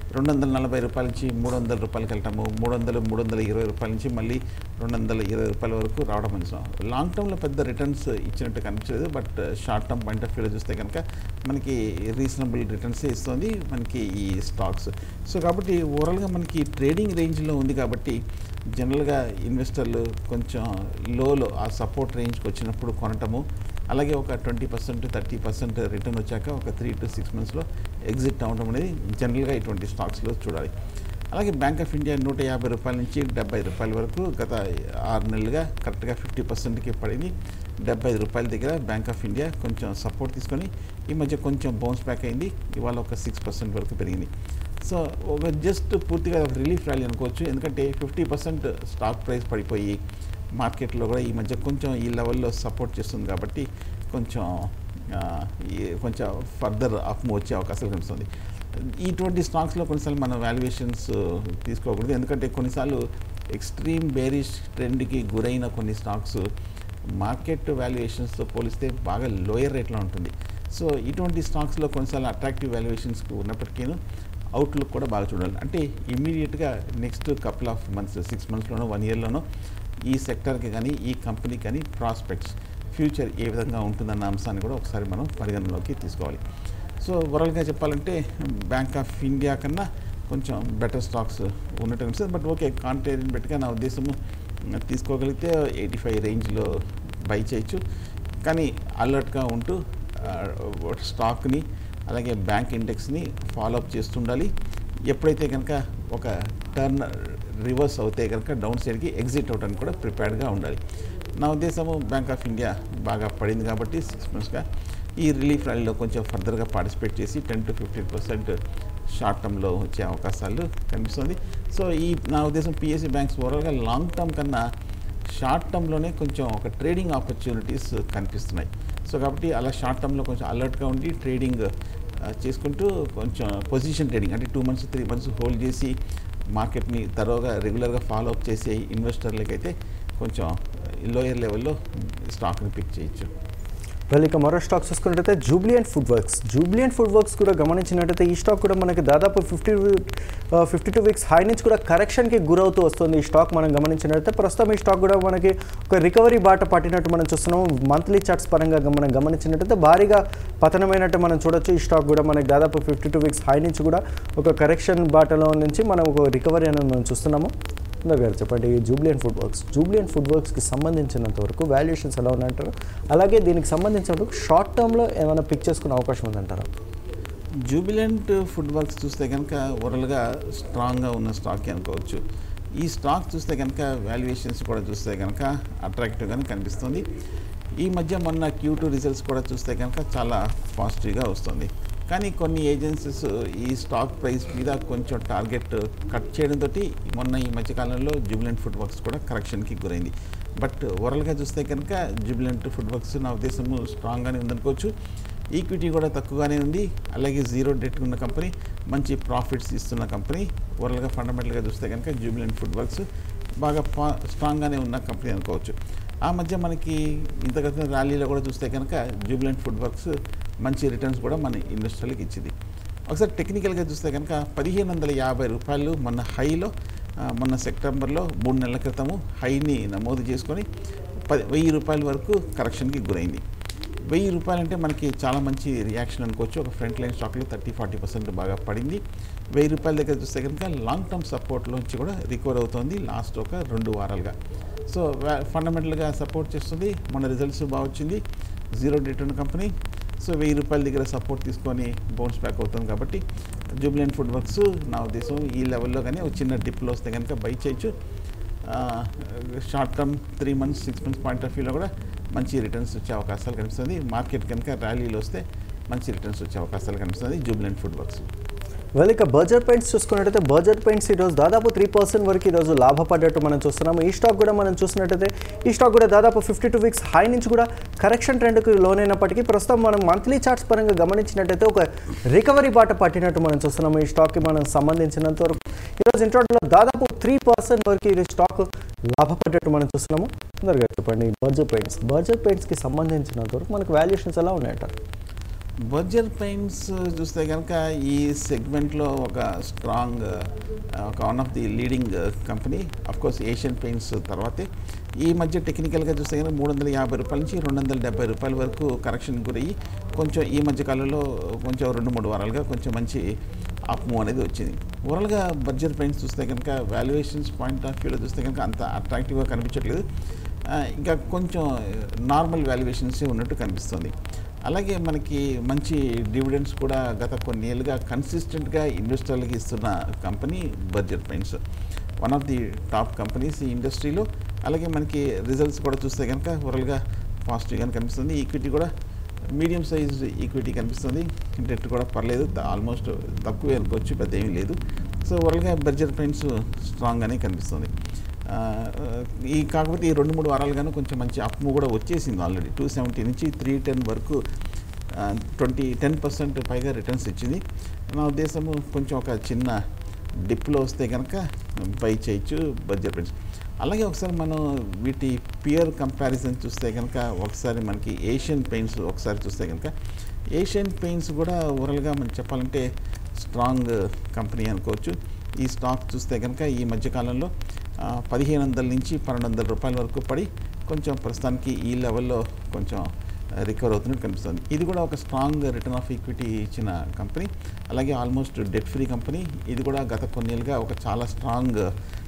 రెండు వందల నలభై రూపాయల నుంచి మూడు వందల రూపాయలకి వెళ్ళటము మూడు వందలు మూడు వందల ఇరవై రూపాయల నుంచి మళ్ళీ రెండు వందల ఇరవై రూపాయల వరకు రావడం మనం లాంగ్ టర్మ్లో పెద్ద రిటర్న్స్ ఇచ్చినట్టు కనిపించలేదు but short term point of వ్యూలో చూస్తే కనుక మనకి రీజనబుల్ రిటర్న్స్ ఇస్తుంది మనకి ఈ స్టాక్స్ సో కాబట్టి ఓవరాల్గా మనకి ట్రేడింగ్ రేంజ్లో ఉంది కాబట్టి జనరల్గా ఇన్వెస్టర్లు కొంచెం లోలో ఆ సపోర్ట్ రేంజ్కి వచ్చినప్పుడు కొనటము అలాగే ఒక twenty percent thirty percent return వచ్చాక ఒక త్రీ టు సిక్స్ మంత్స్లో ఎగ్జిట్ అవ్వడం అనేది జనరల్గా ఇటువంటి స్టాక్స్లో చూడాలి అలాగే బ్యాంక్ ఆఫ్ ఇండియా నూట యాభై రూపాయల నుంచి డెబ్బై రూపాయల వరకు గత ఆరు నెలలుగా కరెక్ట్గా ఫిఫ్టీ పర్సెంట్కి పడింది డెబ్బై ఐదు రూపాయల దగ్గర బ్యాంక్ ఆఫ్ ఇండియా కొంచెం సపోర్ట్ తీసుకొని ఈ మధ్య కొంచెం బౌన్స్ బ్యాక్ అయింది ఇవాళ ఒక సిక్స్ పర్సెంట్ వరకు పెరిగింది సో ఒక జస్ట్ పూర్తిగా ఒక రిలీఫ్ ర్యాలీ అనుకోవచ్చు ఎందుకంటే ఫిఫ్టీ పర్సెంట్ స్టాక్ ప్రైస్ పడిపోయి మార్కెట్లో కూడా ఈ మధ్య కొంచెం ఈ లెవెల్లో సపోర్ట్ చేస్తుంది కాబట్టి కొంచెం ఆ, ఈ కొంచెం ఫర్దర్ అప్ వచ్చే అవకాశాలు కనిపిస్తుంది ఇటువంటి స్టాక్స్లో కొన్నిసార్లు మన వాల్యుయేషన్స్ తీసుకోకూడదు ఎందుకంటే కొన్నిసార్లు ఎక్స్ట్రీమ్ బేరిష్ ట్రెండ్కి గురైన కొన్ని స్టాక్స్ మార్కెట్ వాల్యుయేషన్స్తో పోలిస్తే బాగా లోయర్ రేట్లో ఉంటుంది సో ఇటువంటి స్టాక్స్లో కొన్నిసార్లు అట్రాక్టివ్ వాల్యుయేషన్స్ ఉన్నప్పటికీ అవుట్లుక్ కూడా బాగా చూడాలి అంటే ఇమీడియట్గా next couple of months six మంత్స్లోనో వన్ ఇయర్లోనో ఈ సెక్టర్కి కానీ ఈ కంపెనీకి కానీ ప్రాస్పెక్ట్స్ ఫ్యూచర్ ఏ విధంగా ఉంటుందన్న అంశాన్ని కూడా ఒకసారి మనం పరిగణనలోకి తీసుకోవాలి సో ఓవరాల్గా చెప్పాలంటే బ్యాంక్ ఆఫ్ ఇండియా కన్నా కొంచెం బెటర్ స్టాక్స్ ఉన్నట్టు అనిపిస్తుంది బట్ ఓకే కాంటేరియన్ బెట్గా నా ఉద్దేశము మ్, తీసుకోగలిగితే ఎయిటీ ఫైవ్ రేంజ్లో బై చేయొచ్చు కానీ అలర్ట్గా ఉంటూ ఆ, స్టాక్ని అలాగే బ్యాంక్ ఇండెక్స్ని ఫాలో అప్ చేస్తుండాలి ఎప్పుడైతే కనుక ఒక టర్న్ రివర్స్ అవుతే కనుక డౌన్ సైడ్కి ఎగ్జిట్ అవడానికి కూడా ప్రిపేర్డ్గా ఉండాలి నా ఉద్దేశము బ్యాంక్ ఆఫ్ ఇండియా బాగా పడింది కాబట్టి సిక్స్ మంత్స్గా ఈ రిలీఫ్ ర్యాలీలో కొంచెం ఫర్దర్గా పార్టిసిపేట్ చేసి ten to fifteen percent short టర్మ్లో వచ్చే అవకాశాలు కనిపిస్తుంది సో ఈ నా ఉద్దేశం పిఎస్సి బ్యాంక్స్ ఓవరాల్గా లాంగ్ టర్మ్ కన్నా షార్ట్ టర్మ్లోనే కొంచెం ఒక ట్రేడింగ్ ఆపర్చునిటీస్ కనిపిస్తున్నాయి సో కాబట్టి అలా షార్ట్ టర్మ్లో కొంచెం అలర్ట్గా ఉండి ట్రేడింగ్ ఆ, చేసుకుంటూ కొంచెం పొజిషన్ ట్రేడింగ్ అంటే two months three months hold చేసి మార్కెట్ని తరోగా రెగ్యులర్గా ఫాలో అప్ చేసే ఇన్వెస్టర్లకైతే కొంచెం లోయర్ లెవెల్లో స్టాక్ని పిక్ చేయొచ్చు వెల్ ఇక మరో స్టాక్ చూసుకున్నట్టయితే Jubilant Food Works Jubilant Food Works కూడా గమనించినట్టయితే ఈ స్టాక్ కూడా మనకి దాదాపు fifty fifty two weeks high నుంచి కూడా కరెక్షన్కి గురవుతూ వస్తుంది ఈ స్టాక్ మనం గమనించినట్టయితే ప్రస్తుతం ఈ స్టాక్ కూడా మనకి ఒక రికవరీ బాట పట్టినట్టు మనం చూస్తున్నాం మంత్లీ చార్ట్స్ పరంగా గ- మనం గమనించినట్టయితే భారీగా పతనమైనట్టు మనం చూడొచ్చు ఈ స్టాక్ కూడా మనకి దాదాపు ఫిఫ్టీ టూ వీక్స్ హై నుంచి కూడా ఒక కరెక్షన్ బాటలో నుంచి మనం ఒక రికవరీ అనేది మనం చూస్తున్నాము సుందర్ గారు చెప్పండి ఈ Jubilant Food Works Jubilant Food వర్క్స్కి సంబంధించినంత వరకు వాల్యుయేషన్స్ ఎలా ఉన్నాయంటారు అలాగే దీనికి సంబంధించినంత వరకు షార్ట్ టర్మ్లో ఏమైనా పిక్ చేసుకునే అవకాశం ఉందంటారా జూబిలెంట్ ఫుడ్ వర్క్స్ చూస్తే కనుక ఓవరాల్గా స్ట్రాంగ్గా ఉన్న స్టాక్ అనుకోవచ్చు ఈ స్టాక్ చూస్తే కనుక వాల్యుయేషన్స్ కూడా చూస్తే కనుక అట్రాక్టివ్గానే కనిపిస్తుంది ఈ మధ్య మొన్న క్యూ టూ రిజల్ట్స్ కూడా చూస్తే కనుక చాలా పాజిటివ్గా వస్తుంది కానీ కొన్ని ఏజెన్సీస్ ఈ స్టాక్ ప్రైస్ మీద కొంచెం టార్గెట్ కట్ చేయడంతో మొన్న ఈ మధ్యకాలంలో జూబిలెంట్ ఫుడ్ వర్క్స్ కూడా కరెక్షన్కి గురైంది బట్ ఓవరాల్గా చూస్తే కనుక జూబిలెంట్ ఫుడ్ వర్క్స్ నా ఉద్దేశము స్ట్రాంగ్గానే ఉందనుకోవచ్చు ఈక్విటీ కూడా తక్కువగానే ఉంది అలాగే జీరో డెట్ ఉన్న కంపెనీ మంచి ప్రాఫిట్స్ ఇస్తున్న కంపెనీ ఓవరాల్గా ఫండమెంటల్గా చూస్తే కనుక జూబిలెంట్ ఫుడ్ వర్క్స్ బాగా పా స్ట్రాంగ్గానే ఉన్న కంపెనీ అనుకోవచ్చు ఆ మధ్య మనకి ఇంతగత ర్యాలీలో కూడా చూస్తే కనుక జూబిలెంట్ ఫుడ్ వర్క్స్ మంచి రిటర్న్స్ కూడా మన ఇన్వెస్టర్లకు ఇచ్చింది ఒకసారి టెక్నికల్గా చూస్తే కనుక పదిహేను వందల యాభై రూపాయలు మొన్న హైలో ఆ, మొన్న సెప్టెంబర్లో మూడు నెలల క్రితము హైని నమోదు చేసుకొని పది వెయ్యి రూపాయల వరకు కరెక్షన్కి గురైంది వెయ్యి రూపాయలు అంటే మనకి చాలా మంచి రియాక్షన్ అనుకోవచ్చు ఒక ఫ్రంట్ లైన్ స్టాక్లో థర్టీ ఫార్టీ పర్సెంట్ బాగా పడింది వెయ్యి రూపాయల దగ్గర చూస్తే కనుక లాంగ్ టర్మ్ సపోర్ట్లోంచి కూడా రికవర్ అవుతోంది లాస్ట్ ఒక రెండు వారాలుగా సో ఫండమెంటల్గా సపోర్ట్ చేస్తుంది మన రిజల్ట్స్ బాగా వచ్చింది జీరో డేట్ ఉన్న కంపెనీ సో వెయ్యి రూపాయల దగ్గర సపోర్ట్ తీసుకొని బౌన్స్ బ్యాక్ అవుతుంది కాబట్టి జూబ్లియన్ ఫుడ్ వర్క్స్ నా ఉద్దేశం ఈ లెవెల్లో కానీ ఒక చిన్న డిప్లో వస్తే కనుక బై చేయొచ్చు short term three months six months point of వ్యూలో కూడా మంచి రిటర్న్స్ వచ్చే అవకాశాలు కనిపిస్తుంది మార్కెట్ కనుక ర్యాలీలో వస్తే మంచి రిటర్న్స్ వచ్చే అవకాశాలు కనిపిస్తుంది జూబ్లెంట్ ఫుడ్ వర్క్స్ వెల్ ఇక బర్జర్ పెయింట్స్ చూసుకున్నట్టయితే బర్జర్ పెయింట్స్ ఈరోజు దాదాపు త్రీ పర్సెంట్ వరకు ఈరోజు లాభపడ్డట్టు మనం చూస్తున్నాము ఈ స్టాక్ కూడా మనం చూసినట్టయితే ఈ స్టాక్ కూడా దాదాపు ఫిఫ్టీ టూ వీక్స్ హై నుంచి కూడా కరెక్షన్ ట్రెండ్కి లోనైనప్పటికీ ప్రస్తుతం మనం మంత్లీ చార్ట్స్ పరంగా గమనించినట్టయితే ఒక రికవరీ బాట పట్టినట్టు మనం చూస్తున్నాము ఈ స్టాక్కి మనం సంబంధించినంత వరకు ఈరోజు ఇంట్రోట్లో దాదాపు త్రీ పర్సెంట్ వరకు ఈ స్టాక్ లాభపడ్డట్టు మనం చూస్తున్నాము తొందరగా చెప్పండి బర్జర్ పెయింట్స్ బర్జర్ పెయింట్స్కి సంబంధించినంత వరకు మనకు వాల్యుయేషన్స్ ఎలా ఉన్నాయంటారు బర్జర్ పెయింట్స్ చూస్తే కనుక ఈ సెగ్మెంట్లో ఒక స్ట్రాంగ్ ఒక one of the leading company course Asian Paints తర్వాతే ఈ మధ్య టెక్నికల్గా చూస్తే కనుక మూడు వందల యాభై రూపాయల నుంచి రెండు వందల డెబ్బై రూపాయల వరకు కరెక్షన్ గురయ్యి కొంచెం ఈ మధ్య కాలంలో కొంచెం రెండు మూడు వారాలుగా కొంచెం మంచి అప్ మూవ్ అనేది వచ్చింది ఓవరాల్గా బర్జర్ పెయింట్స్ చూస్తే కనుక వాల్యుయేషన్స్ పాయింట్ ఆఫ్ వ్యూలో చూస్తే కనుక అంత అట్రాక్టివ్గా కనిపించట్లేదు ఆ, ఇంకా కొంచెం నార్మల్ వాల్యుయేషన్స్ ఉన్నట్టు కనిపిస్తుంది అలాగే మనకి మంచి డివిడెండ్స్ కూడా గత కొన్ని ఏళ్ళుగా కన్సిస్టెంట్గా ఇన్వెస్టర్లకి ఇస్తున్న company Berger Paints one of the top companies ఈ ఇండస్ట్రీలో అలాగే మనకి రిజల్ట్స్ కూడా చూస్తే కనుక ఓవరాల్గా పాజిటివ్గానే కనిపిస్తుంది ఈక్విటీ కూడా మీడియం సైజ్ ఈక్విటీ కనిపిస్తుంది డెట్ కూడా పర్లేదు ఆల్మోస్ట్ తక్కువే అనుకోవచ్చు పెద్ద ఏమీ లేదు సో ఓవరాల్గా బర్జర్ పెయింట్స్ స్ట్రాంగ్గానే కనిపిస్తుంది ఆ, ఈ కాకపోతే ఈ రెండు మూడు వారాలుగాను కొంచెం మంచి అప్ మూవ్ కూడా వచ్చేసింది ఆల్రెడీ టూ సెవెంటీ నుంచి త్రీ టెన్ వరకు ట్వంటీ టెన్ పర్సెంట్ పైగా రిటర్న్స్ ఇచ్చింది నా ఉద్దేశము కొంచెం ఒక చిన్న డిప్లో వస్తే కనుక బై చేయొచ్చు బడ్జెట్ పెయింట్స్ అలాగే ఒకసారి మనం వీటి పియర్ కంపారిజన్ చూస్తే కనుక ఒకసారి మనకి ఏషియన్ పెయింట్స్ ఒకసారి చూస్తే కనుక ఏషియన్ పెయింట్స్ కూడా ఓవరాల్గా మనం చెప్పాలంటే స్ట్రాంగ్ కంపెనీ అనుకోవచ్చు ఈ స్టాక్ చూస్తే కనుక ఈ మధ్యకాలంలో ఆ, పదిహేను వందల నుంచి పన్నెండు వందల రూపాయల వరకు పడి కొంచెం ప్రస్తుతానికి ఈ లెవెల్లో కొంచెం రికవర్ అవుతున్నట్టు కనిపిస్తుంది ఇది కూడా ఒక స్ట్రాంగ్ రిటర్న్ ఆఫ్ ఈక్విటీ ఇచ్చిన కంపెనీ అలాగే ఆల్మోస్ట్ డెట్ ఫ్రీ కంపెనీ ఇది కూడా గత కొన్నేళ్ళుగా ఒక చాలా స్ట్రాంగ్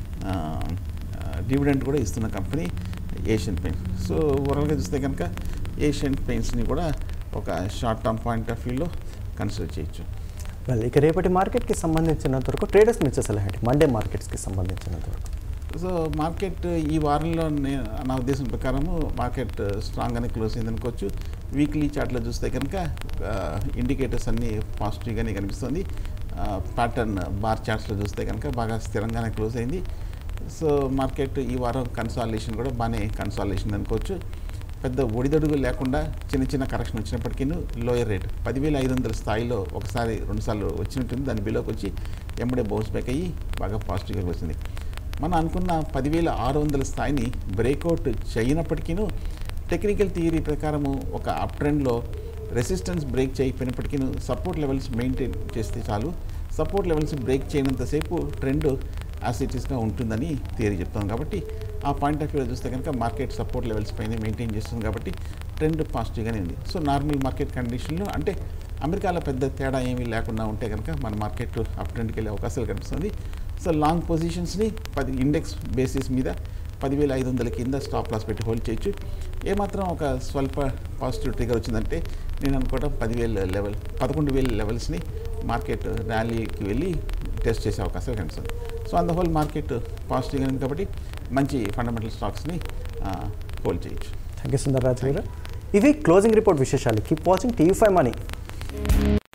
డివిడెంట్ కూడా ఇస్తున్న కంపెనీ ఏషియన్ పెయింట్స్ సో ఓవరాల్గా చూస్తే కనుక ఏషియన్ పెయింట్స్ని కూడా ఒక షార్ట్ టర్మ్ పాయింట్ ఆఫ్ వ్యూలో కన్సిడర్ చేయొచ్చు వెల్ ఇక రేపటి మార్కెట్కి సంబంధించినంత వరకు ట్రేడర్స్ ఇచ్చే సలహా ఏంటి మండే మార్కెట్స్కి సంబంధించినంత వరకు సో మార్కెట్ ఈ వారంలో నే- నా ఉద్దేశం ప్రకారము మార్కెట్ స్ట్రాంగ్గానే క్లోజ్ అయింది అనుకోవచ్చు వీక్లీ చార్ట్లో చూస్తే కనుక ఇండికేటర్స్ అన్నీ పాజిటివ్గానే కనిపిస్తుంది ప్యాటర్న్ బార్ చార్ట్స్లో చూస్తే కనుక బాగా స్థిరంగానే క్లోజ్ అయింది సో మార్కెట్ ఈ వారం కన్సాలేషన్ కూడా బాగానే కన్సాలేషన్ అనుకోవచ్చు పెద్ద ఒడిదడుగు లేకుండా చిన్న చిన్న కరెక్షన్ వచ్చినప్పటికీ లోయర్ రేట్ పదివేల ఐదు వందల స్థాయిలో ఒకసారి రెండుసార్లు వచ్చినట్టుంది దాని బిలోకి వచ్చి ఎంబడే బౌన్స్ బ్యాక్ అయ్యి బాగా పాజిటివ్గా వచ్చింది మనం అనుకున్న పదివేల ఆరు వందల స్థాయిని బ్రేక్అవుట్ చేయనప్పటికీ టెక్నికల్ థియరీ ప్రకారము ఒక అప్ ట్రెండ్లో రెసిస్టెన్స్ బ్రేక్ చేయకపోయినప్పటికీ సపోర్ట్ లెవెల్స్ మెయింటైన్ చేస్తే చాలు సపోర్ట్ లెవెల్స్ బ్రేక్ చేయనంతసేపు ట్రెండ్ యాసిటీస్గా ఉంటుందని థియరీ చెప్తాం కాబట్టి ఆ పాయింట్ ఆఫ్ వ్యూలో చూస్తే కనుక మార్కెట్ సపోర్ట్ లెవెల్స్ పైన మెయింటైన్ చేస్తుంది కాబట్టి ట్రెండ్ పాజిటివ్గానే ఉంది సో నార్మల్ మార్కెట్ కండిషన్లో అంటే అమెరికాలో పెద్ద తేడా ఏమీ లేకుండా ఉంటే కనుక మన మార్కెట్ అప్ ట్రెండ్కి వెళ్ళే అవకాశాలు కనిపిస్తుంది సో లాంగ్ పొజిషన్స్ని పది ఇండెక్స్ బేసిస్ మీద పదివేల ఐదు వందల కింద స్టాప్ లాస్ పెట్టి హోల్డ్ చేయొచ్చు ఏమాత్రం ఒక స్వల్ప పాజిటివ్ ట్రిగర్ వచ్చిందంటే నేను అనుకోవడం పదివేల లెవెల్ పదకొండు వేల లెవెల్స్ని మార్కెట్ ర్యాలీకి వెళ్ళి టెస్ట్ చేసే అవకాశాలు కనిపిస్తుంది సో అంద హోల్ మార్కెట్ పాజిటివ్గా ఉంది కాబట్టి మంచి ఫండమెంటల్ స్టాక్స్ని హోల్డ్ చేయొచ్చు థ్యాంక్ యూ సుందర్ రాజు గారు ఇవి క్లోజింగ్ రిపోర్ట్ విశేషాలు keep watching TV five money